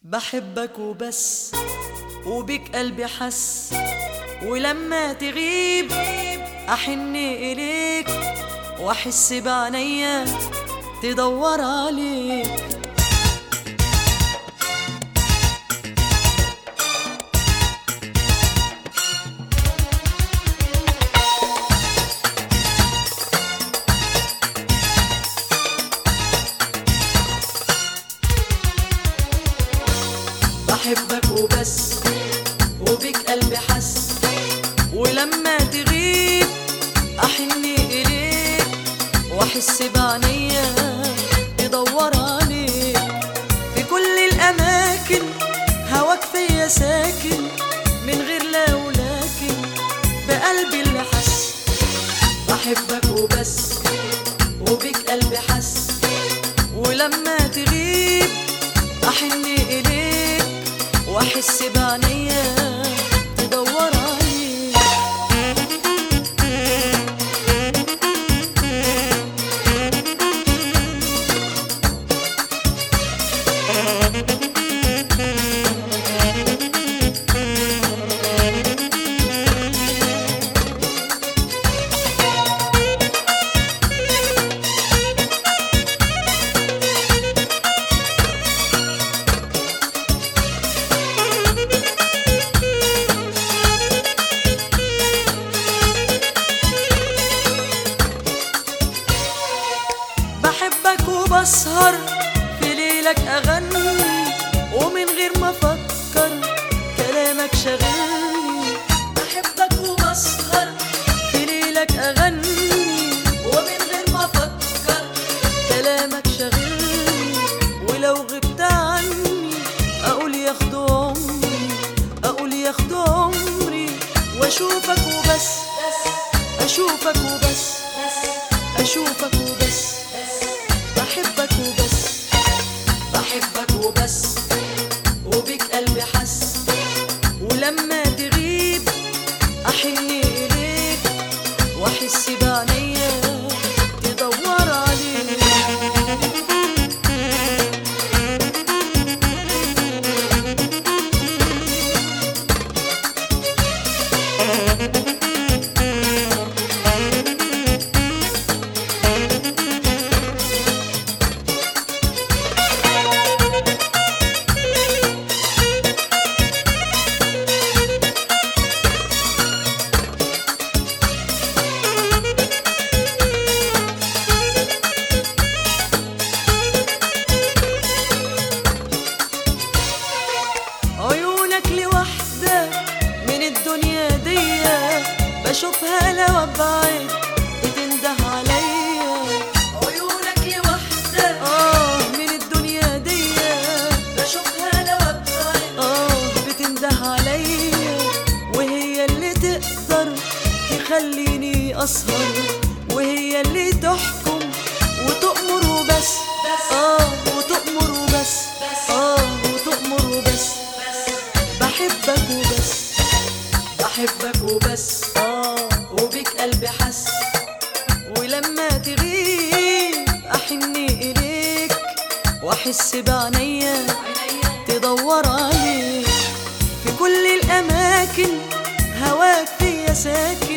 بحبك وبس وبك قلبي حس ولما تغيب أحن إليك وأحس بعنيا تدور عليك بحبك وبس وبك قلبي حس ولما تغيب أحن إليك وأحس بعنيا تدور عليك في كل الأماكن هواك فيا ساكن من غير لا ولكن بقلبي اللي حس بحبك وبس وبك قلبي حس ولما تغيب أحن إليك وأحس بعنيا تدور عليك بحبك وبسهر في ليلك أغني ومن غير ما أفكر كلامك شغلني بحبك وبسهر في ليلك أغني ومن غير ما أفكر كلامك شغلني ولو غبت عني أقول ياخدوا عمري أقول ياخدوا عمري وأشوفك وبس أشوفك وبس أشوفك وبس بحبك وبس بحبك وبس وبك قلبي حس ولما تغيب أحن إليك وأحس بعنيا تدور عليك عيونك لوحدة من الدنيا دي بشوفها لو ابعد بتنده عليا عيونك لوحدة اه من الدنيا دي بشوفها لو ابعد اه بتنده عليا وهي اللي تقدر تخليني اسهر وهي اللي تحكم وتأمر وبس اه وتأمر وبس اه وتأمر وبس بحبك وبس بحبك وبس اه وبك قلبي حس ولما تغيب أحن إليك وأحس بعنيا تدور عليك في كل الأماكن هواك فيا ساكن